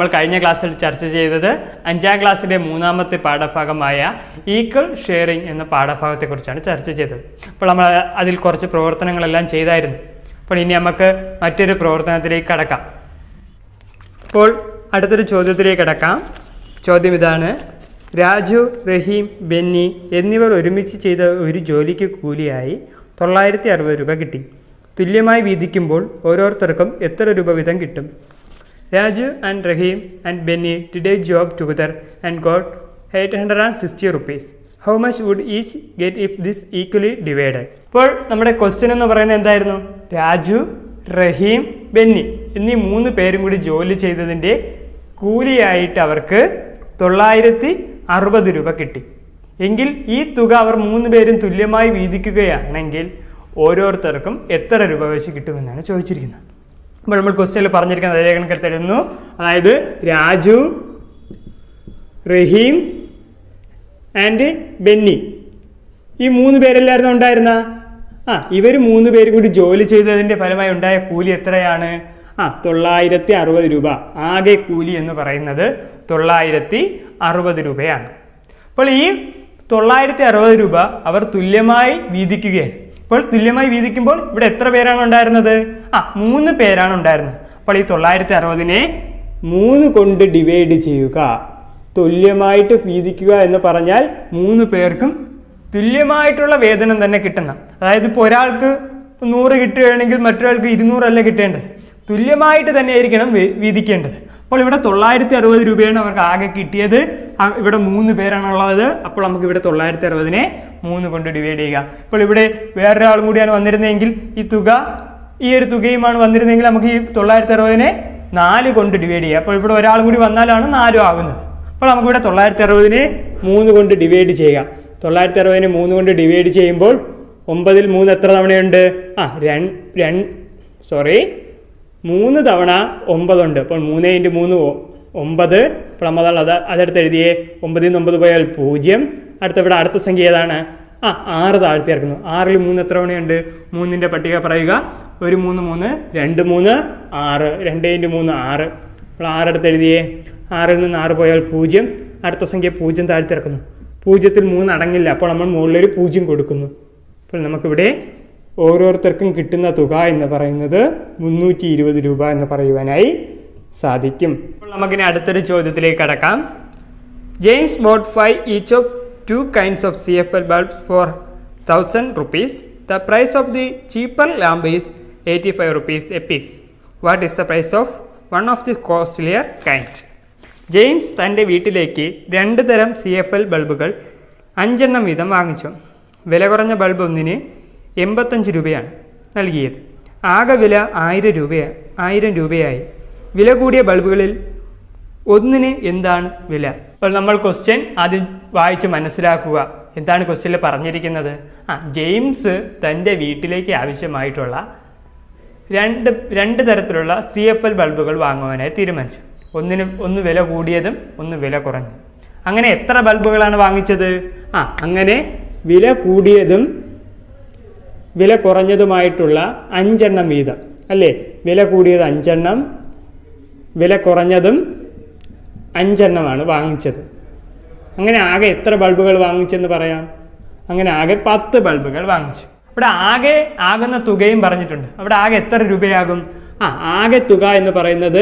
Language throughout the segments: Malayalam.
നമ്മൾ കഴിഞ്ഞ ക്ലാസ്സിൽ ചർച്ച ചെയ്തത് അഞ്ചാം ക്ലാസ്സിലെ മൂന്നാമത്തെ പാഠഭാഗമായ ഈക്വൽ ഷെയറിംഗ് എന്ന പാഠഭാഗത്തെക്കുറിച്ചാണ് ചർച്ച ചെയ്തത് അപ്പോൾ നമ്മൾ അതിൽ കുറച്ച് പ്രവർത്തനങ്ങളെല്ലാം ചെയ്തായിരുന്നു അപ്പോൾ ഇനി നമുക്ക് മറ്റൊരു പ്രവർത്തനത്തിലേക്ക് കടക്കാം അപ്പോൾ അടുത്തൊരു ചോദ്യത്തിലേക്ക് കടക്കാം ചോദ്യം ഇതാണ് രാജു റഹീം ബെന്നി എന്നിവർ ഒരുമിച്ച് ചെയ്ത ഒരു ജോലിക്ക് കൂലിയായി തൊള്ളായിരത്തി അറുപത് രൂപ കിട്ടി തുല്യമായി വീതിക്കുമ്പോൾ ഓരോരുത്തർക്കും എത്ര രൂപ വീതം കിട്ടും Raju and Rahim and Benny did a job together and got eight hundred and sixty rupees how much would each get if this equally divided ഇപ്പോൾ നമ്മുടെ ക്വസ്റ്റ്യൻ എന്ന് പറയുന്നത് എന്തായിരുന്നു രാജു റഹീം ബെന്നി എന്നീ മൂന്ന് പേരും കൂടി ജോലി ചെയ്തതിൻ്റെ കൂലിയായിട്ട് അവർക്ക് തൊള്ളായിരത്തി അറുപത് രൂപ കിട്ടി എങ്കിൽ ഈ തുക അവർ മൂന്ന് പേരും തുല്യമായി വീതിക്കുകയാണെങ്കിൽ ഓരോരുത്തർക്കും എത്ര രൂപ വെച്ച് കിട്ടുമെന്നാണ് ചോദിച്ചിരിക്കുന്നത് അപ്പോൾ നമ്മൾ ക്വസ്റ്റ്യനിൽ പറഞ്ഞിരിക്കുന്നത് അതേ കണക്കിൽ തരുന്നു അതായത് രാജു റഹീം ആൻഡ് ബെന്നി ഈ മൂന്ന് പേരെല്ലായിരുന്നു ഉണ്ടായിരുന്ന ആ ഇവർ മൂന്ന് പേരും കൂടി ജോലി ചെയ്തതിൻ്റെ ഫലമായി ഉണ്ടായ കൂലി എത്രയാണ് ആ തൊള്ളായിരത്തി അറുപത് രൂപ ആകെ കൂലി എന്ന് പറയുന്നത് തൊള്ളായിരത്തി അറുപത് രൂപയാണ് അപ്പോൾ ഈ തൊള്ളായിരത്തി അറുപത് രൂപ അവർ തുല്യമായി വീതിക്കുകയാണ് ഇപ്പോൾ തുല്യമായി വീതിക്കുമ്പോൾ ഇവിടെ എത്ര പേരാണ് ഉണ്ടായിരുന്നത് ആ മൂന്ന് പേരാണ് ഉണ്ടായിരുന്നത് അപ്പോൾ ഈ തൊള്ളായിരത്തി അറുപതിനെ മൂന്ന് കൊണ്ട് ഡിവൈഡ് ചെയ്യുക തുല്യമായിട്ട് വീതിക്കുക എന്ന് പറഞ്ഞാൽ മൂന്ന് പേർക്കും തുല്യമായിട്ടുള്ള വേതനം തന്നെ കിട്ടുന്ന അതായത് ഇപ്പോൾ ഒരാൾക്ക് നൂറ് കിട്ടുകയാണെങ്കിൽ മറ്റൊരാൾക്ക് ഇരുന്നൂറല്ല കിട്ടേണ്ടത് തുല്യമായിട്ട് തന്നെ ആയിരിക്കണം വേ- വീതിക്കേണ്ടത് അപ്പോൾ ഇവിടെ തൊള്ളായിരത്തി അറുപത് രൂപയാണ് അവർക്ക് ആകെ കിട്ടിയത് ആ, ഇവിടെ മൂന്ന് പേരാണുള്ളത് അപ്പോൾ നമുക്ക് ഇവിടെ തൊള്ളായിരത്തി അറുപതിനെ മൂന്ന് കൊണ്ട് ഡിവൈഡ് ചെയ്യുക ഇപ്പോൾ ഇവിടെ വേറൊരാളും കൂടിയാണ് വന്നിരുന്നതെങ്കിൽ ഈ തുക ഈ ഒരു തുകയുമാണ് വന്നിരുന്നെങ്കിൽ നമുക്ക് ഈ തൊള്ളായിരത്തി അറുപതിനെ നാല് കൊണ്ട് ഡിവൈഡ് ചെയ്യുക അപ്പോൾ ഇവിടെ ഒരാളും കൂടി വന്നാലാണ് നാലും ആകുന്നത് അപ്പോൾ നമുക്കിവിടെ തൊള്ളായിരത്തി അറുപതിനെ മൂന്ന് കൊണ്ട് ഡിവൈഡ് ചെയ്യുക തൊള്ളായിരത്തി അറുപതിനെ മൂന്ന് കൊണ്ട് ഡിവൈഡ് ചെയ്യുമ്പോൾ ഒമ്പതിൽ മൂന്ന് എത്ര തവണയുണ്ട് ആ രണ്ട് സോറി മൂന്ന് തവണ ഒമ്പതുണ്ട് അപ്പോൾ മൂന്ന് ഇൻറ്റു മൂന്ന് ഒ- ഒമ്പത് അപ്പോൾ നമ്മൾ അത് അതെടുത്ത് എഴുതിയേ ഒമ്പതിൽ നിന്ന് ഒമ്പത് പോയാൽ പൂജ്യം അടുത്ത ഇവിടെ അടുത്ത സംഖ്യ ഏതാണ് ആ ആറ് താഴ്ത്തി ഇറക്കുന്നു ആറിൽ മൂന്ന് എത്ര തവണയുണ്ട് മൂന്നിൻ്റെ പട്ടിക പറയുക ഒരു മൂന്ന് മൂന്ന് രണ്ട് മൂന്ന് ആറ് രണ്ട് ഇൻറ്റു മൂന്ന് ആറ് അപ്പോൾ ആറെടുത്ത് എഴുതിയേ ആറിൽ നിന്ന് ആറ് പോയാൽ പൂജ്യം അടുത്ത സംഖ്യ പൂജ്യം താഴ്ത്തി ഇറക്കുന്നു പൂജ്യത്തിൽ മൂന്ന് അടങ്ങില്ല അപ്പോൾ നമ്മൾ മുകളിലൊരു പൂജ്യം കൊടുക്കുന്നു അപ്പോൾ നമുക്കിവിടെ ഓരോരുത്തർക്കും കിട്ടുന്ന തുക എന്ന് പറയുന്നത് മുന്നൂറ്റി ഇരുപത് രൂപ എന്ന് പറയുവാനായി സാധിക്കും അപ്പോൾ നമുക്കിനി അടുത്തൊരു ചോദ്യത്തിലേക്ക് കടക്കാം James bought five each of two kinds of C F L bulbs for thousand rupees the price of the cheaper lamp is eighty five rupees a piece what is the price of one of the costlier kind James തൻ്റെ വീട്ടിലേക്ക് രണ്ട് തരം സി എഫ് എൽ ബൾബുകൾ അഞ്ചെണ്ണം വീതം വാങ്ങിച്ചു വില കുറഞ്ഞ ബൾബ് ഒന്നിന് എൺപത്തഞ്ച് രൂപയാണ് നൽകിയത് ആകെ വില ആയിരം രൂപയാ ആയിരം രൂപയായി വില കൂടിയ ബൾബുകളിൽ ഒന്നിന് എന്താണ് വില അപ്പോൾ നമ്മൾ ക്വസ്റ്റ്യൻ ആദ്യം വായിച്ച് മനസ്സിലാക്കുക എന്താണ് ക്വസ്റ്റ്യനിൽ പറഞ്ഞിരിക്കുന്നത് ആ ജെയിംസ് തൻ്റെ വീട്ടിലേക്ക് ആവശ്യമായിട്ടുള്ള രണ്ട് രണ്ട് തരത്തിലുള്ള സി എഫ് എൽ ബൾബുകൾ വാങ്ങുവാനായി തീരുമാനിച്ചു ഒന്നിന് ഒന്ന് വില കൂടിയതും ഒന്ന് വില കുറഞ്ഞതും അങ്ങനെ എത്ര ബൾബുകളാണ് വാങ്ങിച്ചത് ആ അങ്ങനെ വില കൂടിയതും വില കുറഞ്ഞതുമായിട്ടുള്ള അഞ്ചെണ്ണം വീതം അല്ലേ വില കൂടിയത് അഞ്ചെണ്ണം വില കുറഞ്ഞതും അഞ്ചെണ്ണമാണ് വാങ്ങിച്ചത് അങ്ങനെ ആകെ എത്ര ബൾബുകൾ വാങ്ങിച്ചെന്ന് പറയാം അങ്ങനെ ആകെ പത്ത് ബൾബുകൾ വാങ്ങിച്ചു ഇവിടെ ആകെ ആകുന്ന തുകയും പറഞ്ഞിട്ടുണ്ട് അവിടെ ആകെ എത്ര രൂപയാകും ആ ആകെ തുക എന്ന് പറയുന്നത്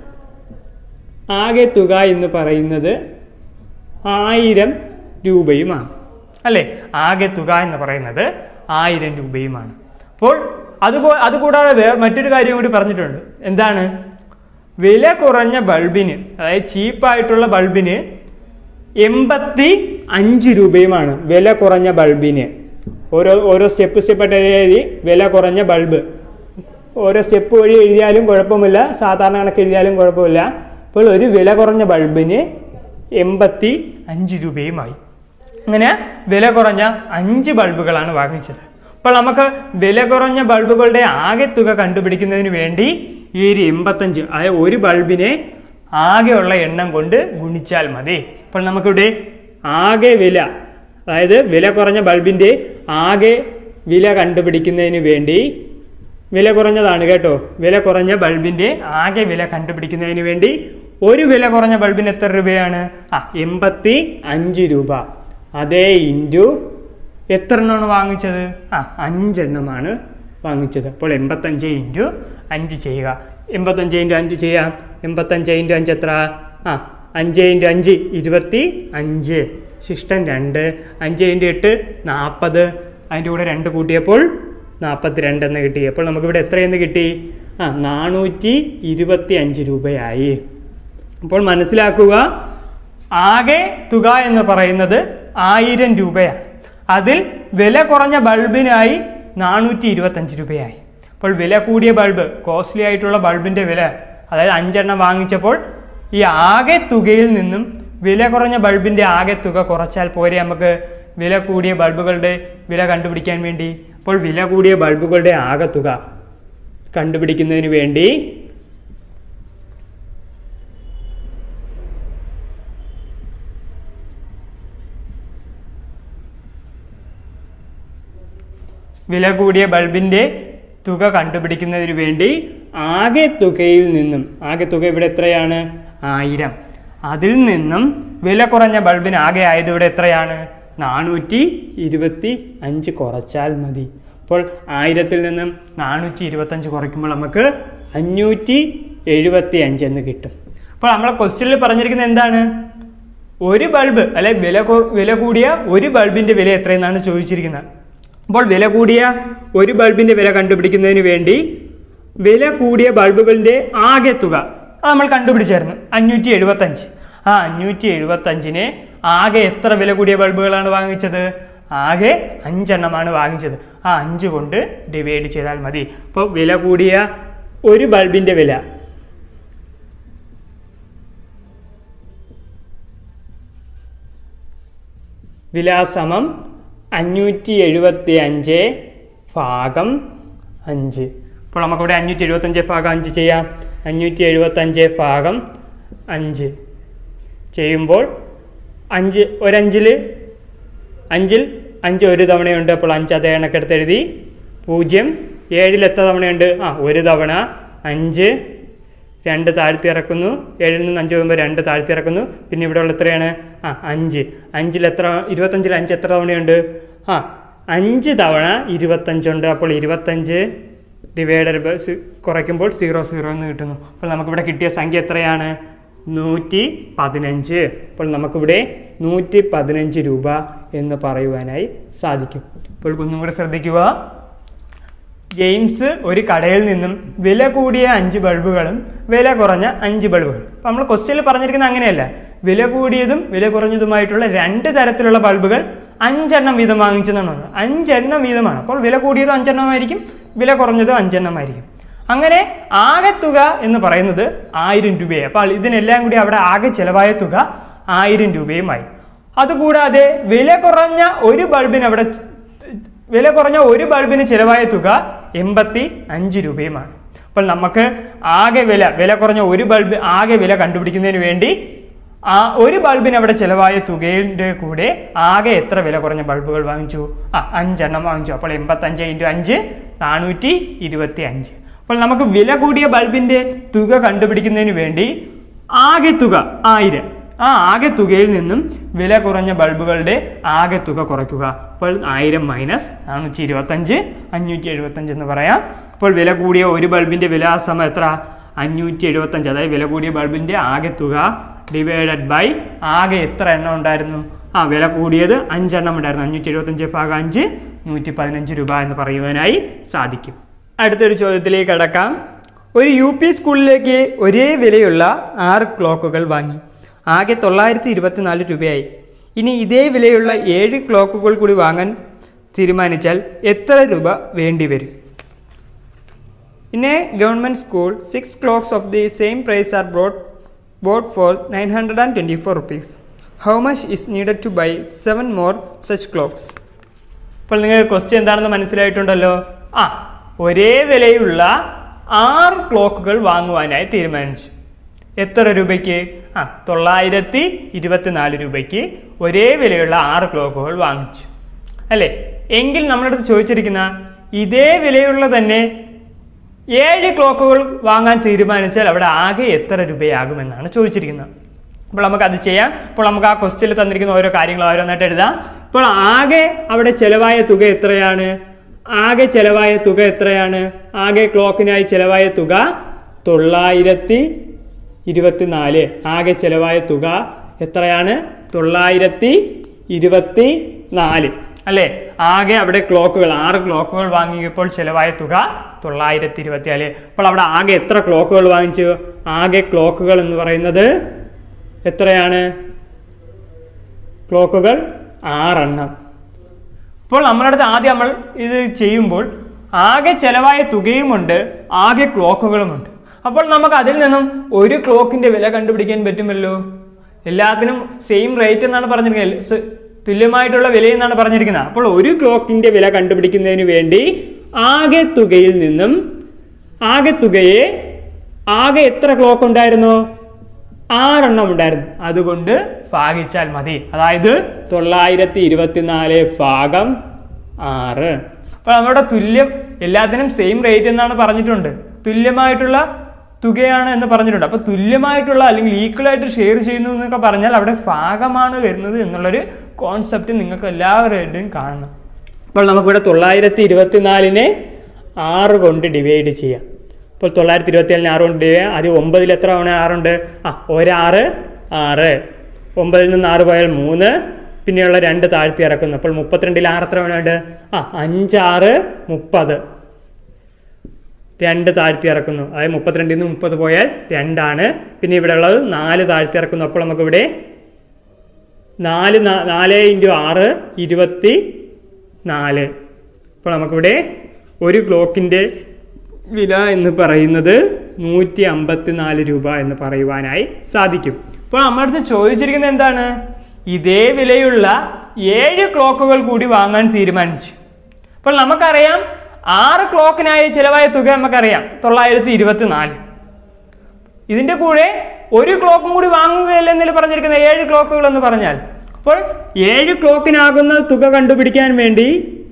ആകെ തുക എന്ന് പറയുന്നത് ആയിരം രൂപയുമാണ് അല്ലേ ആകെ തുക എന്ന് പറയുന്നത് ആയിരം രൂപയുമാണ് അപ്പോൾ അതുപോ അതുകൂടാതെ വേ- മറ്റൊരു കാര്യം കൂടി പറഞ്ഞിട്ടുണ്ട് എന്താണ് വില കുറഞ്ഞ ബൾബിന് അതായത് ചീപ്പായിട്ടുള്ള ബൾബിന് എൺപത്തി അഞ്ച് രൂപയുമാണ് വില കുറഞ്ഞ ബൾബിന് ഓരോ ഓരോ സ്റ്റെപ്പ് സ്റ്റെപ്പായിട്ട് എഴുതി വില കുറഞ്ഞ ബൾബ് ഓരോ സ്റ്റെപ്പ് വഴി എഴുതിയാലും കുഴപ്പമില്ല സാധാരണ കണക്ക് എഴുതിയാലും കുഴപ്പമില്ല അപ്പോൾ ഒരു വില കുറഞ്ഞ ബൾബിന് എൺപത്തി അഞ്ച് രൂപയുമായി അങ്ങനെ വില കുറഞ്ഞ അഞ്ച് ബൾബുകളാണ് വാങ്ങിച്ചത് അപ്പോൾ നമുക്ക് വില കുറഞ്ഞ ബൾബുകളുടെ ആകെ തുക കണ്ടുപിടിക്കുന്നതിന് വേണ്ടി ഈ ഒരു എൺപത്തഞ്ച് അതായത് ഒരു ബൾബിനെ ആകെയുള്ള എണ്ണം കൊണ്ട് ഗുണിച്ചാൽ മതി അപ്പോൾ നമുക്കിവിടെ ആകെ വില അതായത് വില കുറഞ്ഞ ബൾബിൻ്റെ ആകെ വില കണ്ടുപിടിക്കുന്നതിന് വേണ്ടി വില കുറഞ്ഞതാണ് കേട്ടോ വില കുറഞ്ഞ ബൾബിൻ്റെ ആകെ വില കണ്ടുപിടിക്കുന്നതിന് വേണ്ടി ഒരു വില കുറഞ്ഞ ബൾബിന് എത്ര രൂപയാണ് ആ എൺപത്തി അഞ്ച് രൂപ അതേ ഇൻറ്റു എത്ര എണ്ണമാണ് വാങ്ങിച്ചത് ആ അഞ്ചെണ്ണമാണ് വാങ്ങിച്ചത് അപ്പോൾ എൺപത്തഞ്ച് ഇൻറ്റു അഞ്ച് ചെയ്യുക എൺപത്തഞ്ച് ഇൻറ്റു അഞ്ച് ചെയ്യാം എൺപത്തഞ്ച് ഇൻറ്റു അഞ്ച് എത്ര ആ അഞ്ച് ഇൻറ്റു അഞ്ച് ഇരുപത്തി അഞ്ച് ശിഷ്ടം രണ്ട് അഞ്ച് ഇൻറ്റു എട്ട് നാൽപ്പത് അതിൻ്റെ കൂടെ രണ്ട് കൂട്ടിയപ്പോൾ നാൽപ്പത്തി രണ്ടെന്ന് കിട്ടി അപ്പോൾ നമുക്കിവിടെ എത്രയെന്ന് കിട്ടി ആ നാനൂറ്റി ഇരുപത്തി അഞ്ച് രൂപയായി അപ്പോൾ മനസ്സിലാക്കുക ആകെ തുക എന്ന് പറയുന്നത് ആയിരം രൂപയാണ് അതിൽ വില കുറഞ്ഞ ബൾബിനായി നാനൂറ്റി ഇരുപത്തഞ്ച് രൂപയായി അപ്പോൾ വില കൂടിയ ബൾബ് കോസ്റ്റ്ലി ആയിട്ടുള്ള ബൾബിൻ്റെ വില അതായത് അഞ്ചെണ്ണം വാങ്ങിച്ചപ്പോൾ ഈ ആകെ തുകയിൽ നിന്നും വില കുറഞ്ഞ ബൾബിൻ്റെ ആകെ തുക കുറച്ചാൽ പോരെ നമുക്ക് വില കൂടിയ ബൾബുകളുടെ വില കണ്ടുപിടിക്കാൻ വേണ്ടി അപ്പോൾ വില കൂടിയ ബൾബുകളുടെ ആകെ തുക കണ്ടുപിടിക്കുന്നതിന് വേണ്ടി വില കൂടിയ ബൾബിൻ്റെ തുക കണ്ടുപിടിക്കുന്നതിന് വേണ്ടി ആകെ തുകയിൽ നിന്നും ആകെ തുക ഇവിടെ എത്രയാണ് ആയിരം അതിൽ നിന്നും വില കുറഞ്ഞ ബൾബിന് ആകെ ആയത് ഇവിടെ എത്രയാണ് നാനൂറ്റി ഇരുപത്തി അഞ്ച് കുറച്ചാൽ മതി അപ്പോൾ ആയിരത്തിൽ നിന്നും നാനൂറ്റി ഇരുപത്തഞ്ച് കുറയ്ക്കുമ്പോൾ നമുക്ക് അഞ്ഞൂറ്റി എഴുപത്തി അഞ്ച് എന്ന് കിട്ടും അപ്പോൾ നമ്മളെ ക്വസ്റ്റ്യനിൽ പറഞ്ഞിരിക്കുന്നത് എന്താണ് ഒരു ബൾബ് അല്ലെ വില കൊ- വില കൂടിയ ഒരു ബൾബിന്റെ വില എത്രയെന്നാണ് ചോദിച്ചിരിക്കുന്നത് അപ്പോൾ വില കൂടിയ ഒരു ബൾബിന്റെ വില കണ്ടുപിടിക്കുന്നതിന് വേണ്ടി വില കൂടിയ ബൾബുകളുടെ ആകെ തുക അത് നമ്മൾ കണ്ടുപിടിച്ചായിരുന്നു അഞ്ഞൂറ്റി എഴുപത്തഞ്ച് ആ അഞ്ഞൂറ്റി എഴുപത്തഞ്ചിന് ആകെ എത്ര വില കൂടിയ ബൾബുകളാണ് വാങ്ങിച്ചത് ആകെ അഞ്ചെണ്ണമാണ് വാങ്ങിച്ചത് ആ അഞ്ച് കൊണ്ട് ഡിവൈഡ് ചെയ്താൽ മതി അപ്പോൾ വില കൂടിയ ഒരു ബൾബിന്റെ വില വിലാസമം അഞ്ഞൂറ്റി എഴുപത്തി അഞ്ച് ഭാഗം അഞ്ച് അപ്പോൾ നമുക്കിവിടെ അഞ്ഞൂറ്റി എഴുപത്തഞ്ച് ഭാഗം അഞ്ച് ചെയ്യാം അഞ്ഞൂറ്റി എഴുപത്തഞ്ച് ഭാഗം അഞ്ച് ചെയ്യുമ്പോൾ അഞ്ച് ഒരഞ്ചിൽ അഞ്ചിൽ അഞ്ച് ഒരു തവണയുണ്ട് അപ്പോൾ അഞ്ച് അതേ കണക്കെടുത്ത് എഴുതി പൂജ്യം ഏഴിൽ എത്ര തവണയുണ്ട് ആ ഒരു തവണ അഞ്ച് രണ്ട് താഴ്ത്തി ഇറക്കുന്നു ഏഴിൽ നിന്ന് അഞ്ച് പോകുമ്പോൾ രണ്ട് താഴ്ത്തി ഇറക്കുന്നു പിന്നെ ഇവിടെ ഉള്ള എത്രയാണ് ആ അഞ്ച് അഞ്ചിൽ എത്ര ഇരുപത്തഞ്ചിൽ അഞ്ച് എത്ര തവണയുണ്ട് ആ അഞ്ച് തവണ ഇരുപത്തഞ്ചുണ്ട് അപ്പോൾ ഇരുപത്തഞ്ച് ഡിവൈഡർ കുറയ്ക്കുമ്പോൾ സീറോ സീറോ എന്ന് കിട്ടുന്നു അപ്പോൾ നമുക്കിവിടെ കിട്ടിയ സംഖ്യ എത്രയാണ് നൂറ്റി പതിനഞ്ച് അപ്പോൾ നമുക്കിവിടെ നൂറ്റി പതിനഞ്ച് രൂപ എന്ന് പറയുവാനായി സാധിക്കും അപ്പോൾ ഒന്നും കൂടെ ശ്രദ്ധിക്കുക ജെയിംസ് ഒരു കടയിൽ നിന്നും വില കൂടിയ അഞ്ച് ബൾബുകളും വില കുറഞ്ഞ അഞ്ച് ബൾബുകളും അപ്പം നമ്മൾ ക്വസ്റ്റ്യനിൽ പറഞ്ഞിരിക്കുന്നത് അങ്ങനെയല്ല വില കൂടിയതും വില കുറഞ്ഞതുമായിട്ടുള്ള രണ്ട് തരത്തിലുള്ള ബൾബുകൾ അഞ്ചെണ്ണം വീതം വാങ്ങിച്ചെന്നാണ് പറഞ്ഞത് അഞ്ചെണ്ണം വീതമാണ് അപ്പോൾ വില കൂടിയത് അഞ്ചെണ്ണമായിരിക്കും വില കുറഞ്ഞത് അഞ്ചെണ്ണമായിരിക്കും അങ്ങനെ ആകെ തുക എന്ന് പറയുന്നത് ആയിരം രൂപയായി അപ്പോൾ ഇതിനെല്ലാം കൂടി അവിടെ ആകെ ചെലവായ തുക ആയിരം രൂപയുമായി അതുകൂടാതെ വില കുറഞ്ഞ ഒരു ബൾബിന് അവിടെ വില കുറഞ്ഞ ഒരു ബൾബിന് ചിലവായ തുക എൺപത്തി അഞ്ച് രൂപയുമാണ് അപ്പോൾ നമുക്ക് ആകെ വില വില കുറഞ്ഞ ഒരു ബൾബ് ആകെ വില കണ്ടുപിടിക്കുന്നതിന് വേണ്ടി ആ ഒരു ബൾബിന് അവിടെ ചിലവായ തുകയുടെ കൂടെ ആകെ എത്ര വില കുറഞ്ഞ ബൾബുകൾ വാങ്ങിച്ചു ആ അഞ്ചെണ്ണം വാങ്ങിച്ചു അപ്പോൾ എൺപത്തഞ്ച് ഇൻറ്റു അഞ്ച് നാനൂറ്റി ഇരുപത്തി അഞ്ച് അപ്പോൾ നമുക്ക് വില കൂടിയ ബൾബിന്റെ തുക കണ്ടുപിടിക്കുന്നതിന് വേണ്ടി ആകെ തുക ആയിരം ആ ആകെ തുകയിൽ നിന്നും വില കുറഞ്ഞ ബൾബുകളുടെ ആകെ തുക കുറയ്ക്കുക അപ്പോൾ ആയിരം മൈനസ് നാനൂറ്റി ഇരുപത്തഞ്ച് അഞ്ഞൂറ്റി എഴുപത്തഞ്ച് എന്ന് പറയാം അപ്പോൾ വില കൂടിയ ഒരു ബൾബിന്റെ വിലാസം എത്ര അഞ്ഞൂറ്റി എഴുപത്തഞ്ച് അതായത് വില കൂടിയ ബൾബിന്റെ ആകെ തുക ഡിവൈഡഡ് ബൈ ആകെ എത്ര എണ്ണം ഉണ്ടായിരുന്നു ആ വില കൂടിയത് അഞ്ചെണ്ണം ഉണ്ടായിരുന്നു അഞ്ഞൂറ്റി എഴുപത്തഞ്ച് ഭാഗം അഞ്ച് നൂറ്റി പതിനഞ്ച് രൂപ എന്ന് പറയുവാനായി സാധിക്കും അടുത്തൊരു ചോദ്യത്തിലേക്ക് കടക്കാം ഒരു യു പി സ്കൂളിലേക്ക് ഒരേ വിലയുള്ള ആറ് ക്ലോക്കുകൾ വാങ്ങി ആകെ തൊള്ളായിരത്തി ഇരുപത്തിനാല് രൂപയായി ഇനി ഇതേ വിലയുള്ള ഏഴ് ക്ലോക്കുകൾ കൂടി വാങ്ങാൻ തീരുമാനിച്ചാൽ എത്ര രൂപ വേണ്ടിവരും In a government school, six clocks of the same price are brought, bought for 924 rupees. How much is needed to buy seven more such clocks? അപ്പോൾ നിങ്ങൾക്ക് ക്വസ്റ്റ്യൻ എന്താണെന്ന് മനസ്സിലായിട്ടുണ്ടല്ലോ ആ ഒരേ വിലയുള്ള ആറ് ക്ലോക്കുകൾ വാങ്ങുവാനായി തീരുമാനിച്ചു എത്ര രൂപയ്ക്ക് ആ തൊള്ളായിരത്തി ഇരുപത്തിനാല് രൂപയ്ക്ക് ഒരേ വിലയുള്ള ആറ് ക്ലോക്കുകൾ വാങ്ങിച്ചു അല്ലേ എങ്കിൽ നമ്മുടെ അടുത്ത് ചോദിച്ചിരിക്കുന്ന ഇതേ വിലയുള്ള തന്നെ ഏഴ് ക്ലോക്കുകൾ വാങ്ങാൻ തീരുമാനിച്ചാൽ അവിടെ ആകെ എത്ര രൂപയാകുമെന്നാണ് ചോദിച്ചിരിക്കുന്നത് അപ്പോൾ നമുക്ക് അത് ചെയ്യാം ഇപ്പോൾ നമുക്ക് ആ ക്വസ്റ്റ്യനിൽ തന്നിരിക്കുന്ന ഓരോ കാര്യങ്ങൾ ഓരോന്നായിട്ട് എഴുതാം ഇപ്പോൾ ആകെ അവിടെ ചെലവായ തുക എത്രയാണ് ആകെ ചെലവായ തുക എത്രയാണ് ആകെ ക്ലോക്കിനായി ചെലവായ തുക തൊള്ളായിരത്തി ഇരുപത്തിനാല് ആകെ ചെലവായ തുക എത്രയാണ് തൊള്ളായിരത്തി ഇരുപത്തി നാല് അല്ലേ ആകെ അവിടെ ക്ലോക്കുകൾ ആറ് ക്ലോക്കുകൾ വാങ്ങിയപ്പോൾ ചെലവായ തുക തൊള്ളായിരത്തി ഇരുപത്തിനാല് അപ്പോൾ അവിടെ ആകെ എത്ര ക്ലോക്കുകൾ വാങ്ങിച്ചു ആകെ ക്ലോക്കുകൾ എന്ന് പറയുന്നത് എത്രയാണ് ക്ലോക്കുകൾ ആറെണ്ണം ഇപ്പോൾ നമ്മുടെ അടുത്ത് ആദ്യം നമ്മൾ ഇത് ചെയ്യുമ്പോൾ ആകെ ചെലവായ തുകയുമുണ്ട് ആകെ ക്ലോക്കുകളുമുണ്ട് അപ്പോൾ നമുക്ക് അതിൽ നിന്നും ഒരു ക്ലോക്കിന്റെ വില കണ്ടുപിടിക്കാൻ പറ്റുമല്ലോ എല്ലാത്തിനും സെയിം റേറ്റ് എന്നാണ് പറഞ്ഞിരിക്കുന്നത് സ- തുല്യമായിട്ടുള്ള വില എന്നാണ് പറഞ്ഞിരിക്കുന്നത് അപ്പോൾ ഒരു ക്ലോക്കിന്റെ വില കണ്ടുപിടിക്കുന്നതിന് വേണ്ടി ആകെ തുകയിൽ നിന്നും ആകെ തുകയെ ആകെ എത്ര ക്ലോക്ക് ഉണ്ടായിരുന്നു ആറെണ്ണം ഉണ്ടായിരുന്നു അതുകൊണ്ട് ഭാഗിച്ചാൽ മതി അതായത് തൊള്ളായിരത്തി ഇരുപത്തിനാല് ഭാഗം ആറ് അപ്പൊ നമ്മുടെ തുല്യം എല്ലാത്തിനും സെയിം റേറ്റ് എന്നാണ് പറഞ്ഞിട്ടുണ്ട് തുല്യമായിട്ടുള്ള തുകയാണ് എന്ന് പറഞ്ഞിട്ടുണ്ട് അപ്പൊ തുല്യമായിട്ടുള്ള അല്ലെങ്കിൽ ഈക്വൽ ആയിട്ട് ഷെയർ ചെയ്യുന്നു എന്നൊക്കെ പറഞ്ഞാൽ അവിടെ ഭാഗമാണ് വരുന്നത് എന്നുള്ളൊരു കോൺസെപ്റ്റ് നിങ്ങൾക്ക് എല്ലാവരുടെയും കാണണം അപ്പോൾ നമുക്കിവിടെ തൊള്ളായിരത്തി ഇരുപത്തിനാലിനെ ആറ് കൊണ്ട് ഡിവൈഡ് ചെയ്യാം ഇപ്പോൾ തൊള്ളായിരത്തി ഇരുപത്തിയേഴിന് ആറ് കൊണ്ട് ഡിവൈഡ് ചെയ്യാം ആദ്യം ഒമ്പതിൽ എത്ര തവണ ആറുണ്ട് ആ ഒരാറ് ആറ് ഒമ്പതിൽ നിന്ന് ആറ് പോയാൽ മൂന്ന് പിന്നെയുള്ള രണ്ട് താഴ്ത്തി ഇറക്കുന്നു അപ്പോൾ മുപ്പത്തിരണ്ടിൽ ആറ് എത്ര തവണയുണ്ട് ആ അഞ്ചാറ് മുപ്പത് രണ്ട് താഴ്ത്തി ഇറക്കുന്നു അതായത് മുപ്പത്തിരണ്ടിൽ നിന്ന് മുപ്പത് പോയാൽ രണ്ടാണ് പിന്നെ ഇവിടെ ഉള്ളത് നാല് താഴ്ത്തി ഇറക്കുന്നു അപ്പോൾ നമുക്കിവിടെ നാല് നാ- നാല് ഇൻറ്റു ആറ് ഇരുപത്തി നാല് അപ്പോൾ നമുക്കിവിടെ ഒരു ക്ലോക്കിൻ്റെ വില എന്ന് പറയുന്നത് നൂറ്റി അമ്പത്തി നാല് രൂപ എന്ന് പറയുവാനായി സാധിക്കും അപ്പോൾ നമ്മുടെ അടുത്ത് ചോദിച്ചിരിക്കുന്നത് എന്താണ് ഇതേ വിലയുള്ള ഏഴ് ക്ലോക്കുകൾ കൂടി വാങ്ങാൻ തീരുമാനിച്ചു അപ്പോൾ നമുക്കറിയാം ആറ് ക്ലോക്കിനായി ചിലവായ തുക നമുക്കറിയാം തൊള്ളായിരത്തി ഇരുപത്തി നാല് ഇതിന്റെ കൂടെ ഒരു ക്ലോക്കും കൂടി വാങ്ങുകയല്ല എന്നല്ലേ പറഞ്ഞിരിക്കുന്നത് ഏഴ് ക്ലോക്കുകൾ എന്ന് പറഞ്ഞാൽ അപ്പോൾ ഏഴ് ക്ലോക്കിനാകുന്ന തുക കണ്ടുപിടിക്കാൻ വേണ്ടി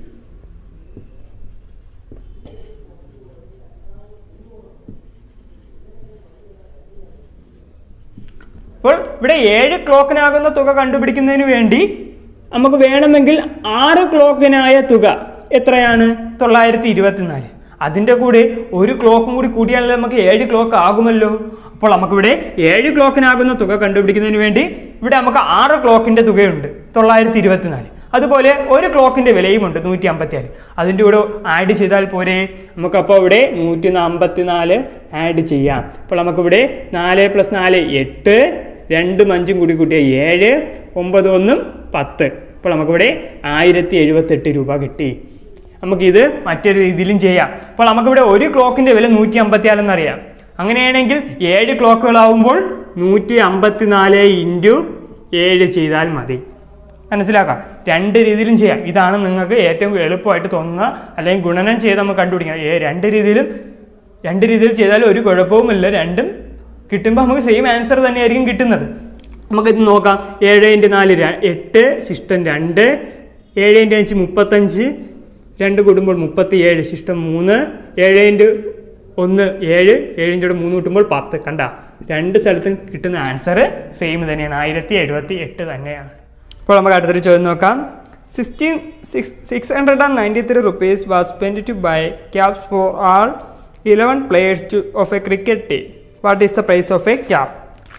അപ്പോൾ ഇവിടെ ഏഴ് ക്ലോക്കിനാകുന്ന തുക കണ്ടുപിടിക്കുന്നതിന് വേണ്ടി നമുക്ക് വേണമെങ്കിൽ ആറ് ക്ലോക്കിനായ തുക എത്രയാണ് തൊള്ളായിരത്തി ഇരുപത്തിനാല് അതിൻ്റെ കൂടെ ഒരു ക്ലോക്കും കൂടി കൂടിയാലേ നമുക്ക് ഏഴ് ക്ലോക്ക് ആകുമല്ലോ അപ്പോൾ നമുക്കിവിടെ ഏഴ് ക്ലോക്കിനാകുന്ന തുക കണ്ടുപിടിക്കുന്നതിന് വേണ്ടി ഇവിടെ നമുക്ക് ആറ് ക്ലോക്കിന്റെ തുകയുണ്ട് തൊള്ളായിരത്തി ഇരുപത്തിനാല് അതുപോലെ ഒരു ക്ലോക്കിന്റെ വിലയുമുണ്ട് നൂറ്റി അമ്പത്തിനാല് അതിൻ്റെ കൂടെ ആഡ് ചെയ്താൽ പോരെ നമുക്കപ്പോൾ ഇവിടെ നൂറ്റി അമ്പത്തിനാല് ആഡ് ചെയ്യാം അപ്പോൾ നമുക്കിവിടെ നാല് പ്ലസ് നാല് എട്ട് രണ്ടും അഞ്ചും കൂടി കൂട്ടിയ ഏഴ് ഒമ്പത് ഒന്നും പത്ത് അപ്പോൾ നമുക്കിവിടെ ആയിരത്തി എഴുപത്തെട്ട് രൂപ കിട്ടി നമുക്കിത് മറ്റൊരു രീതിയിലും ചെയ്യാം അപ്പോൾ നമുക്കിവിടെ ഒരു ക്ലോക്കിന്റെ വില നൂറ്റി അമ്പത്തിനാലെന്ന് അറിയാം അങ്ങനെയാണെങ്കിൽ ഏഴ് ക്ലോക്കുകളാവുമ്പോൾ നൂറ്റി അമ്പത്തിനാല് ഇൻറ്റു ഏഴ് ചെയ്താൽ മതി മനസ്സിലാക്കാം രണ്ട് രീതിയിലും ചെയ്യാം ഇതാണ് നിങ്ങൾക്ക് ഏറ്റവും എളുപ്പമായിട്ട് തോന്നുന്ന അല്ലെങ്കിൽ ഗുണനം ചെയ്ത് നമുക്ക് കണ്ടുപിടിക്കാം ഏ രണ്ട് രീതിയിലും രണ്ട് രീതിയിൽ ചെയ്താലും ഒരു കുഴപ്പവുമില്ല രണ്ടും കിട്ടുമ്പോൾ നമുക്ക് സെയിം ആൻസർ തന്നെയായിരിക്കും കിട്ടുന്നത് നമുക്കിത് നോക്കാം ഏഴ് ഇൻറ്റു നാല് ര- എട്ട് ശിഷ്ടം രണ്ട് ഏഴ് ഇൻറ്റു അഞ്ച് മുപ്പത്തഞ്ച് രണ്ട് കൂടുമ്പോൾ മുപ്പത്തി ഏഴ് ശിഷ്ടം മൂന്ന് ഏഴ് ഇൻറ്റു ഒന്ന് ഏഴ് ഏഴിൻ്റെ കൂടെ മൂന്ന് കിട്ടുമ്പോൾ പത്ത് കണ്ട രണ്ട് സ്ഥലത്തും കിട്ടുന്ന ആൻസർ സെയിം തന്നെയാണ് ആയിരത്തി എഴുപത്തി എട്ട് തന്നെയാണ് ഇപ്പോൾ നമുക്ക് അടുത്തൊരു ചോദ്യം നോക്കാം sixteen six six hundred and ninety three rupees was spend to buy caps for all eleven players to of a cricket team what is the price of a cap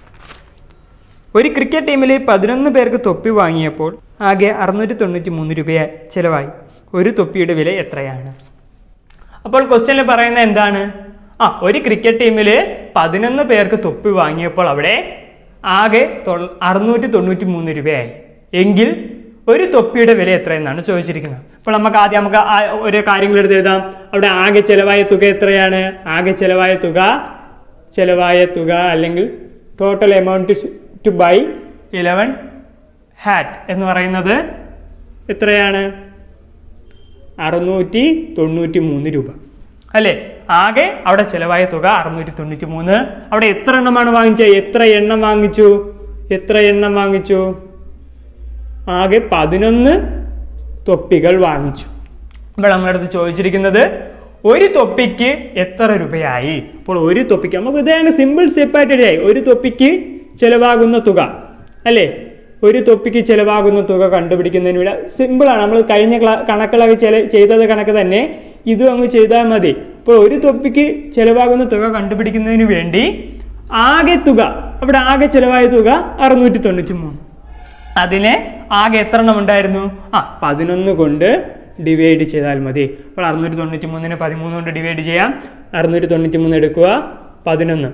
ഒരു ക്രിക്കറ്റ് ടീമിൽ പതിനൊന്ന് പേർക്ക് തൊപ്പി വാങ്ങിയപ്പോൾ ആകെ അറുന്നൂറ്റി തൊണ്ണൂറ്റി മൂന്ന് രൂപയായി ചിലവായി ഒരു തൊപ്പിയുടെ വില എത്രയാണ് അപ്പോൾ ക്വസ്റ്റ്യനിൽ പറയുന്നത് എന്താണ് ആ ഒരു ക്രിക്കറ്റ് ടീമിൽ പതിനൊന്ന് പേർക്ക് തൊപ്പി വാങ്ങിയപ്പോൾ അവിടെ ആകെ തൊൾ- അറുന്നൂറ്റി തൊണ്ണൂറ്റി മൂന്ന് രൂപയായി എങ്കിൽ ഒരു തൊപ്പിയുടെ വില എത്രയെന്നാണ് ചോദിച്ചിരിക്കുന്നത് അപ്പോൾ നമുക്ക് ആദ്യം നമുക്ക് ആ ഓരോ കാര്യങ്ങൾ എടുത്ത് എഴുതാം അവിടെ ആകെ ചെലവായ തുക എത്രയാണ് ആകെ ചെലവായ തുക ചെലവായ തുക അല്ലെങ്കിൽ total amount to buy eleven hat എന്ന് പറയുന്നത് എത്രയാണ് അറുന്നൂറ്റി തൊണ്ണൂറ്റി മൂന്ന് രൂപ അല്ലേ ആകെ അവിടെ ചെലവായ തുക അറുന്നൂറ്റി തൊണ്ണൂറ്റി മൂന്ന് അവിടെ എത്ര എണ്ണമാണ് വാങ്ങിച്ചത് എത്ര എണ്ണം വാങ്ങിച്ചു എത്ര എണ്ണം വാങ്ങിച്ചു ആകെ പതിനൊന്ന് തൊപ്പികൾ വാങ്ങിച്ചു അപ്പോൾ നമ്മുടെ അടുത്ത് ചോദിച്ചിരിക്കുന്നത് ഒരു തൊപ്പിക്ക് എത്ര രൂപയായി അപ്പോൾ ഒരു തൊപ്പിക്ക് നമുക്ക് ഇതാണ് സിമ്പിൾ സ്റ്റെപ്പായിട്ട് എഴുതിയായി ഒരു തൊപ്പിക്ക് ചെലവാകുന്ന തുക അല്ലേ ഒരു തൊപ്പിക്ക് ചെലവാകുന്ന തുക കണ്ടുപിടിക്കുന്നതിന് വേണ്ടി സിമ്പിളാണ് നമ്മൾ കഴിഞ്ഞ ക്ലാ കണക്കുകളൊക്കെ ചില ചെയ്തത് കണക്ക് തന്നെ ഇതും അങ്ങ് ചെയ്താൽ മതി അപ്പോൾ ഒരു തൊപ്പിക്ക് ചെലവാകുന്ന തുക കണ്ടുപിടിക്കുന്നതിന് വേണ്ടി ആകെ തുക അവിടെ ആകെ ചെലവായ തുക അറുന്നൂറ്റി തൊണ്ണൂറ്റി മൂന്ന് അതിനെ ആകെ എത്ര എണ്ണം ഉണ്ടായിരുന്നു ആ പതിനൊന്ന് കൊണ്ട് ഡിവൈഡ് ചെയ്താൽ മതി അപ്പോൾ അറുന്നൂറ്റി തൊണ്ണൂറ്റി മൂന്നിന് പതിമൂന്ന് കൊണ്ട് ഡിവൈഡ് ചെയ്യാം അറുന്നൂറ്റി തൊണ്ണൂറ്റി മൂന്ന് എടുക്കുക പതിനൊന്ന്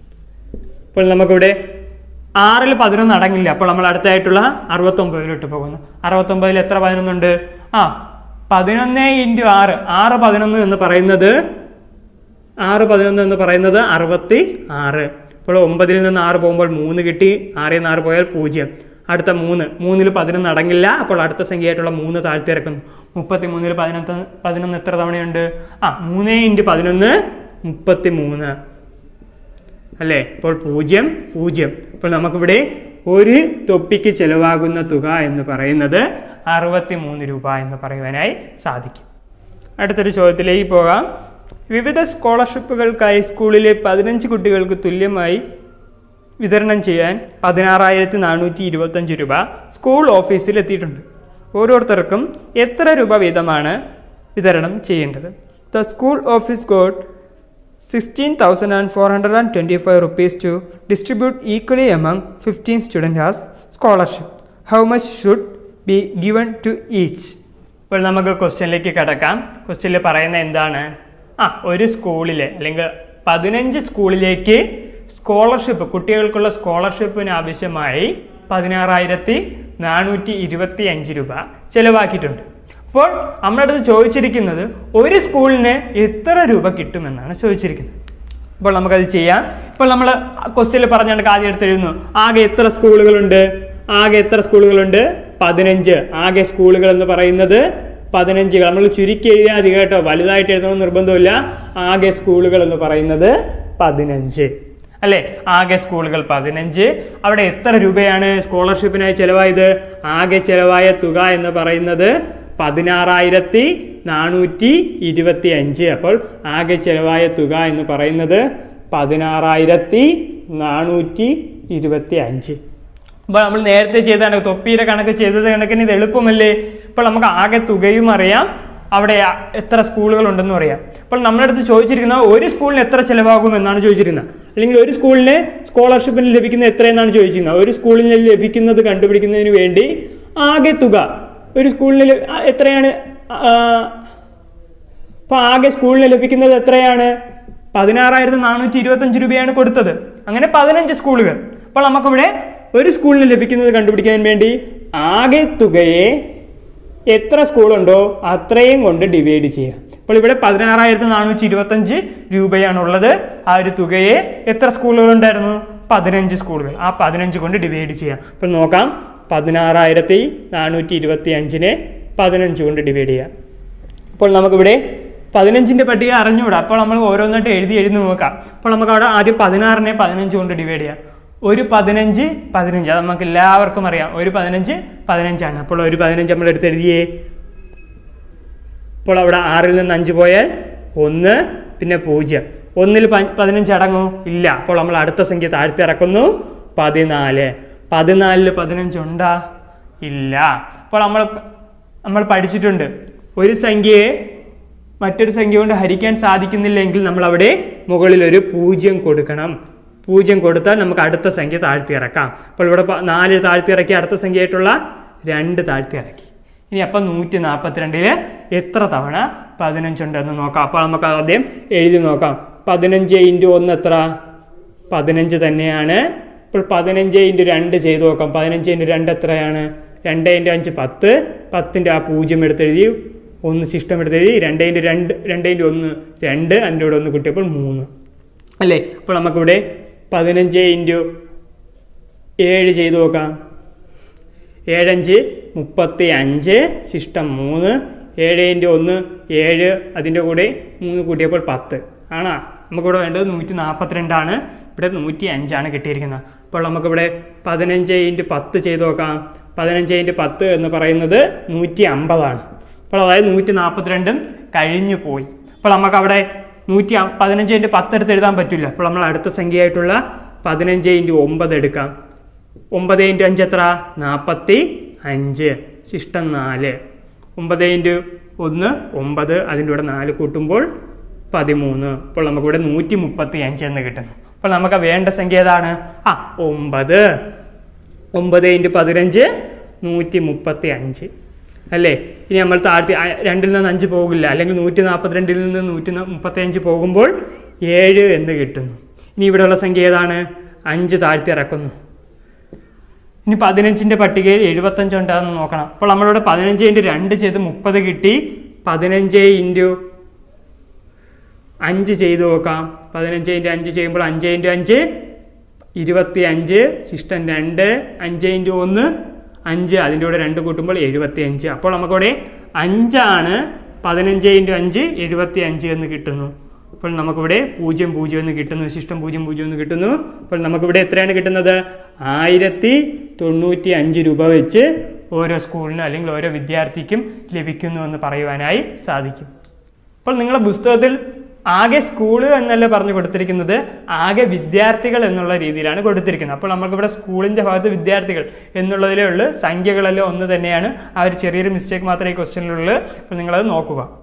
ഇപ്പോൾ നമുക്കിവിടെ ആറിൽ പതിനൊന്ന് അടങ്ങില്ല അപ്പോൾ നമ്മൾ അടുത്തായിട്ടുള്ള അറുപത്തൊമ്പതിലോട്ട് പോകുന്നു അറുപത്തൊമ്പതിൽ എത്ര പതിനൊന്നുണ്ട് ആ പതിനൊന്ന് ഇൻറ്റു ആറ് ആറ് പതിനൊന്ന് എന്ന് പറയുന്നത് ആറ് പതിനൊന്ന് എന്ന് പറയുന്നത് അറുപത്തി ആറ് ഇപ്പോൾ ഒമ്പതിൽ നിന്ന് ആറ് പോകുമ്പോൾ മൂന്ന് കിട്ടി ആറിൽ നിന്ന് ആറ് പോയാൽ പൂജ്യം അടുത്ത മൂന്ന് മൂന്നിൽ പതിനൊന്ന് അടങ്ങില്ല അപ്പോൾ അടുത്ത സംഖ്യയായിട്ടുള്ള മൂന്ന് താഴ്ത്തി ഇറക്കുന്നു മുപ്പത്തി മൂന്നിൽ പതിനൊന്ന് പതിനൊന്ന് എത്ര തവണയുണ്ട് ആ മൂന്ന് ഇൻറ്റു പതിനൊന്ന് മുപ്പത്തി മൂന്ന് അല്ലേ ഇപ്പോൾ പൂജ്യം പൂജ്യം ഇപ്പോൾ നമുക്കിവിടെ ഒരു തൊപ്പിക്ക് ചെലവാകുന്ന തുക എന്ന് പറയുന്നത് അറുപത്തി മൂന്ന് രൂപ എന്ന് പറയുവാനായി സാധിക്കും അടുത്തൊരു ചോദ്യത്തിലേക്ക് പോകാം വിവിധ സ്കോളർഷിപ്പുകൾക്കായി സ്കൂളിലെ പതിനഞ്ച് കുട്ടികൾക്ക് തുല്യമായി വിതരണം ചെയ്യാൻ പതിനാറായിരത്തി നാനൂറ്റി ഇരുപത്തഞ്ച് രൂപ സ്കൂൾ ഓഫീസിൽ എത്തിയിട്ടുണ്ട് ഓരോരുത്തർക്കും എത്ര രൂപ വീതമാണ് വിതരണം ചെയ്യേണ്ടത് the school office got sixteen thousand and four hundred and twenty five rupees to distribute equally among fifteen student has scholarship how much should be given to each ഇപ്പോൾ നമുക്ക് ക്വസ്റ്റ്യനിലേക്ക് കിടക്കാം ക്വസ്റ്റ്യനിൽ പറയുന്ന എന്താണ് ആ ഒരു സ്കൂളിലെ അല്ലെങ്കിൽ പതിനഞ്ച് സ്കൂളിലേക്ക് സ്കോളർഷിപ്പ് കുട്ടികൾക്കുള്ള സ്കോളർഷിപ്പിന് ആവശ്യമായി പതിനാറായിരത്തി നാനൂറ്റി ഇരുപത്തി അഞ്ച് രൂപ ചെലവാക്കിയിട്ടുണ്ട് അപ്പോൾ നമ്മുടെ അടുത്ത് ചോദിച്ചിരിക്കുന്നത് ഒരു സ്കൂളിന് എത്ര രൂപ കിട്ടുമെന്നാണ് ചോദിച്ചിരിക്കുന്നത് അപ്പോൾ നമുക്കത് ചെയ്യാം ഇപ്പോൾ നമ്മൾ ക്വസ്റ്റ്യനിൽ പറഞ്ഞാണ് ആദ്യം എടുത്ത് എഴുതുന്നു ആകെ എത്ര സ്കൂളുകളുണ്ട് ആകെ എത്ര സ്കൂളുകളുണ്ട് പതിനഞ്ച് ആകെ സ്കൂളുകൾ എന്ന് പറയുന്നത് പതിനഞ്ച് നമ്മൾ ചുരുക്കി എഴുതിയാൽ മതി കേട്ടോ വലുതായിട്ട് എഴുതണമെന്ന് നിർബന്ധമില്ല ആകെ സ്കൂളുകൾ എന്ന് പറയുന്നത് പതിനഞ്ച് അല്ലേ ആകെ സ്കൂളുകൾ പതിനഞ്ച് അവിടെ എത്ര രൂപയാണ് സ്കോളർഷിപ്പിനായി ചെലവായത് ആകെ ചെലവായ തുക എന്ന് പറയുന്നത് പതിനാറായിരത്തി നാനൂറ്റി ഇരുപത്തി അഞ്ച് അപ്പോൾ ആകെ ചെലവായ തുക എന്ന് പറയുന്നത് പതിനാറായിരത്തി നാനൂറ്റി ഇരുപത്തി അഞ്ച് അപ്പോൾ നമ്മൾ നേരത്തെ ചെയ്താണ് തൊപ്പിയുടെ കണക്ക് ചെയ്തത് കണക്കിന് ഇത് എളുപ്പമല്ലേ ഇപ്പോൾ നമുക്ക് ആകെ തുകയും അറിയാം അവിടെ ആ- എത്ര സ്കൂളുകൾ ഉണ്ടെന്നും അറിയാം അപ്പോൾ നമ്മുടെ അടുത്ത് ചോദിച്ചിരിക്കുന്നത് ഒരു സ്കൂളിന് എത്ര ചിലവാകും എന്നാണ് ചോദിച്ചിരിക്കുന്നത് അല്ലെങ്കിൽ ഒരു സ്കൂളിന് സ്കോളർഷിപ്പിന് ലഭിക്കുന്ന എത്രയെന്നാണ് ചോദിച്ചിരിക്കുന്നത് ഒരു സ്കൂളിന് ലഭിക്കുന്നത് കണ്ടുപിടിക്കുന്നതിന് വേണ്ടി ആകെ തുക ഒരു സ്കൂളിന് ല- ആ, എത്രയാണ് ആ, അപ്പോൾ ആകെ സ്കൂളിന് ലഭിക്കുന്നത് എത്രയാണ് പതിനാറായിരത്തി നാനൂറ്റി ഇരുപത്തഞ്ച് രൂപയാണ് കൊടുത്തത് അങ്ങനെ പതിനഞ്ച് സ്കൂളുകൾ അപ്പോൾ നമുക്കിവിടെ ഒരു സ്കൂളിന് ലഭിക്കുന്നത് കണ്ടുപിടിക്കാൻ വേണ്ടി ആകെ തുകയെ എത്ര സ്കൂളുണ്ടോ അത്രയും കൊണ്ട് ഡിവൈഡ് ചെയ്യാം അപ്പോൾ ഇവിടെ പതിനാറായിരത്തി നാനൂറ്റി ഇരുപത്തഞ്ച് രൂപയാണുള്ളത് ആ ഒരു തുകയെ എത്ര സ്കൂളുകൾ ഉണ്ടായിരുന്നു പതിനഞ്ച് സ്കൂളുകൾ ആ പതിനഞ്ച് കൊണ്ട് ഡിവൈഡ് ചെയ്യാം അപ്പോൾ നോക്കാം പതിനാറായിരത്തി നാനൂറ്റി ഇരുപത്തി അഞ്ചിനെ പതിനഞ്ച് കൊണ്ട് ഡിവൈഡ് ചെയ്യാം അപ്പോൾ നമുക്കിവിടെ പതിനഞ്ചിന്റെ പട്ടിക അറിഞ്ഞുകൂടാ അപ്പോൾ നമ്മൾ ഓരോന്നായിട്ട് എഴുതി എഴുതി നോക്കാം അപ്പോൾ നമുക്ക് അവിടെ ആദ്യം പതിനാറിനെ പതിനഞ്ച് കൊണ്ട് ഡിവൈഡ് ചെയ്യാം ഒരു പതിനഞ്ച് പതിനഞ്ച് അത് നമുക്ക് എല്ലാവർക്കും അറിയാം ഒരു പതിനഞ്ച് പതിനഞ്ചാണ് അപ്പോൾ ഒരു പതിനഞ്ച് നമ്മൾ എടുത്ത് എഴുതിയേ അപ്പോൾ അവിടെ ആറിൽ നിന്ന് അഞ്ച് പോയാൽ ഒന്ന് പിന്നെ പൂജ്യം ഒന്നിൽ പ- പതിനഞ്ച് അടങ്ങോ ഇല്ല അപ്പോൾ നമ്മൾ അടുത്ത സംഖ്യ താഴ്ത്തി ഇറക്കുന്നു പതിനാല് പതിനാലില് പതിനഞ്ച് ഉണ്ടാ ഇല്ല അപ്പോൾ നമ്മൾ നമ്മൾ പഠിച്ചിട്ടുണ്ട് ഒരു സംഖ്യയെ മറ്റൊരു സംഖ്യ കൊണ്ട് ഹരിക്കാൻ സാധിക്കുന്നില്ലെങ്കിൽ നമ്മൾ അവിടെ മുകളിൽ ഒരു പൂജ്യം കൊടുക്കണം പൂജ്യം കൊടുത്താൽ നമുക്ക് അടുത്ത സംഖ്യ താഴ്ത്തി ഇറക്കാം അപ്പോൾ ഇവിടെ പ- നാല് താഴ്ത്തി ഇറക്കി അടുത്ത സംഖ്യയായിട്ടുള്ള രണ്ട് താഴ്ത്തി ഇറക്കി ഇനി അപ്പം നൂറ്റി നാൽപ്പത്തിരണ്ടില് എത്ര തവണ പതിനഞ്ചുണ്ടെന്ന് നോക്കാം അപ്പോൾ നമുക്ക് ആദ്യം എഴുതി നോക്കാം പതിനഞ്ച് ഇൻറ്റു ഒന്ന് എത്ര പതിനഞ്ച് തന്നെയാണ് ഇപ്പോൾ പതിനഞ്ച് ഇൻറ്റു രണ്ട് ചെയ്ത് നോക്കാം പതിനഞ്ച് ഇൻറ്റു രണ്ട് എത്രയാണ് രണ്ട് ഇൻറ്റു അഞ്ച് പത്ത് പത്തിൻ്റെ ആ പൂജ്യം എടുത്തെഴുതി ഒന്ന് ശിഷ്ടം എടുത്തെഴുതി രണ്ട് ഇൻറ്റു രണ്ട് രണ്ട് ഇൻറ്റു ഒന്ന് രണ്ട് അതിൻ്റെ കൂടെ ഒന്ന് കിട്ടിയപ്പോൾ മൂന്ന് അല്ലേ അപ്പോൾ നമുക്കിവിടെ പതിനഞ്ച് ഇൻറ്റു ഏഴ് ചെയ്ത് നോക്കാം ഏഴഞ്ച് മുപ്പത്തി അഞ്ച് ശിഷ്ടം മൂന്ന് ഏഴ് ഇൻറ്റു ഒന്ന് ഏഴ് അതിൻ്റെ കൂടെ മൂന്ന് കൂട്ടിയപ്പോൾ പത്ത് ആണോ നമുക്കിവിടെ വേണ്ടത് നൂറ്റി നാൽപ്പത്തിരണ്ടാണ് ഇവിടെ നൂറ്റി അഞ്ചാണ് കിട്ടിയിരിക്കുന്നത് അപ്പോൾ നമുക്കിവിടെ പതിനഞ്ച് ഇൻറ്റു പത്ത് ചെയ്ത് നോക്കാം പതിനഞ്ച് ഇൻറ്റു പത്ത് എന്ന് പറയുന്നത് നൂറ്റി അമ്പതാണ് അപ്പോൾ അതായത് നൂറ്റി നാൽപ്പത്തിരണ്ടും കഴിഞ്ഞു പോയി അപ്പോൾ നമുക്ക് അവിടെ നൂറ്റി അ- പതിനഞ്ച് ഇൻറ്റു പത്ത് എടുത്ത് എഴുതാൻ പറ്റില്ല അപ്പോൾ നമ്മൾ അടുത്ത സംഖ്യയായിട്ടുള്ള പതിനഞ്ച് ഇൻറ്റു ഒമ്പത് എടുക്കാം ഒമ്പത് ഇൻറ്റു അഞ്ച് എത്ര നാൽപ്പത്തി അഞ്ച് ശിഷ്ടം നാല് ഒമ്പത് ഇൻറ്റു ഒന്ന് ഒമ്പത് അതിൻ്റെ കൂടെ നാല് കൂട്ടുമ്പോൾ പതിമൂന്ന് അപ്പോൾ നമുക്കിവിടെ നൂറ്റി മുപ്പത്തി അഞ്ച് എന്ന് കിട്ടുന്നു അപ്പോൾ നമുക്ക് വേണ്ട സംഖ്യ ഏതാണ് ആ ഒമ്പത് ഒമ്പത് ഇൻറ്റു പതിനഞ്ച് നൂറ്റി മുപ്പത്തി അഞ്ച് അല്ലേ ഇനി നമ്മൾ താഴ്ത്തി ആ, രണ്ടിൽ നിന്ന് അഞ്ച് പോകില്ല അല്ലെങ്കിൽ നൂറ്റി നാൽപ്പത്തിരണ്ടിൽ നിന്ന് നൂറ്റി മുപ്പത്തി അഞ്ച് പോകുമ്പോൾ ഏഴ് എന്ന് കിട്ടുന്നു ഇനി ഇവിടെയുള്ള സംഖ്യ ഏതാണ് അഞ്ച് താഴ്ത്തി ഇറക്കുന്നു ഇനി പതിനഞ്ചിൻ്റെ പട്ടികയിൽ എഴുപത്തഞ്ച് ഉണ്ടാകുന്ന നോക്കണം അപ്പോൾ നമ്മളിവിടെ പതിനഞ്ച് ഇൻറ്റു രണ്ട് ചെയ്ത് മുപ്പത് കിട്ടി പതിനഞ്ച് ഇൻറ്റു അഞ്ച് ചെയ്ത് നോക്കാം പതിനഞ്ച് ഇൻറ്റു അഞ്ച് ചെയ്യുമ്പോൾ അഞ്ച് ഇൻറ്റു അഞ്ച് ഇരുപത്തി അഞ്ച് ശിഷ്ടം രണ്ട് അഞ്ച് ഇൻറ്റു ഒന്ന് അഞ്ച് അതിൻ്റെ കൂടെ രണ്ട് കൂട്ടുമ്പോൾ എഴുപത്തി അഞ്ച് അപ്പോൾ നമുക്കിവിടെ അഞ്ചാണ് പതിനഞ്ച് ഇൻറ്റു അഞ്ച് എഴുപത്തി അഞ്ച് എന്ന് കിട്ടുന്നു അപ്പോൾ നമുക്കിവിടെ പൂജ്യം പൂജ്യം എന്ന് കിട്ടുന്നു ശിഷ്ടം പൂജ്യം പൂജ്യം എന്ന് കിട്ടുന്നു അപ്പോൾ നമുക്കിവിടെ എത്രയാണ് കിട്ടുന്നത് ആയിരത്തി തൊണ്ണൂറ്റി അഞ്ച് രൂപ വെച്ച് ഓരോ സ്കൂളിനും അല്ലെങ്കിൽ ഓരോ വിദ്യാർത്ഥിക്കും ലഭിക്കുന്നു എന്ന് പറയുവാനായി സാധിക്കും അപ്പോൾ നിങ്ങളുടെ പുസ്തകത്തിൽ ആകെ സ്കൂള് എന്നല്ല പറഞ്ഞു കൊടുത്തിരിക്കുന്നത് ആകെ വിദ്യാർത്ഥികൾ എന്നുള്ള രീതിയിലാണ് കൊടുത്തിരിക്കുന്നത് അപ്പോൾ നമുക്കിവിടെ സ്കൂളിൻ്റെ ഭാഗത്ത് വിദ്യാർത്ഥികൾ എന്നുള്ളതിലേ ഉള്ളൂ സംഖ്യകളെല്ലാം ഒന്ന് തന്നെയാണ് ആ ഒരു ചെറിയൊരു മിസ്റ്റേക്ക് മാത്രമേ ഈ ക്വസ്റ്റ്യനിലുള്ളൂ അപ്പോൾ നിങ്ങളത് നോക്കുക